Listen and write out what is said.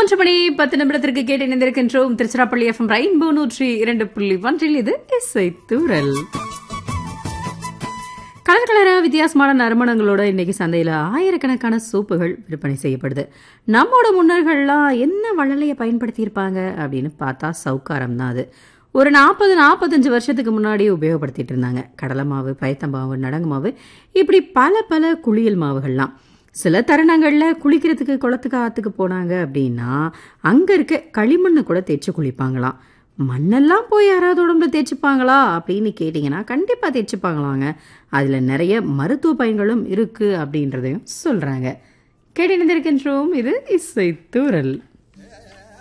மூன்று மணி பத்து நிமிடத்திற்கு கேட்டு இணைந்திருக்கின்றோம் திருச்சிராப்பள்ளி எஃப்எம் ரெயின்போ நூற்றி இரண்டு புள்ளி ஒன்றில் இது இசை தூரல் கலர் கலரா வித்தியாசமான நறுமணங்களோட இன்னைக்கு சந்தையில ஆயிரக்கணக்கான சோப்புகள் விற்பனை செய்யப்படுது நம்மோட முன்னோர்கள்லாம் என்ன வள்ளலையை பயன்படுத்தி இருப்பாங்க அப்படின்னு பார்த்தா சவுக்காரம் தான் அது ஒரு நாற்பது நாற்பத்தஞ்சு வருஷத்துக்கு முன்னாடி உபயோகப்படுத்திட்டு இருந்தாங்க கடலை மாவு பயத்தம்பாவு நடங்கு மாவு இப்படி பல பல குளியல் மாவுகள்லாம் சில தருணங்களில் குளிக்கிறதுக்கு குளத்துக்கு ஆற்றுக்கு போனாங்க அப்படின்னா அங்கே இருக்க களிமண்ணை கூட தேய்ச்சி குளிப்பாங்களாம் மண்ணெல்லாம் போய் யாராவது உடம்புல தேய்ச்சிப்பாங்களா அப்படின்னு கேட்டிங்கன்னா கண்டிப்பாக தேய்ச்சிப்பாங்களாங்க அதில் நிறைய மருத்துவ பயன்களும் இருக்குது அப்படின்றதையும் சொல்கிறாங்க கேட்டு இணைந்திருக்கின்றோம் இது இசை தூரல்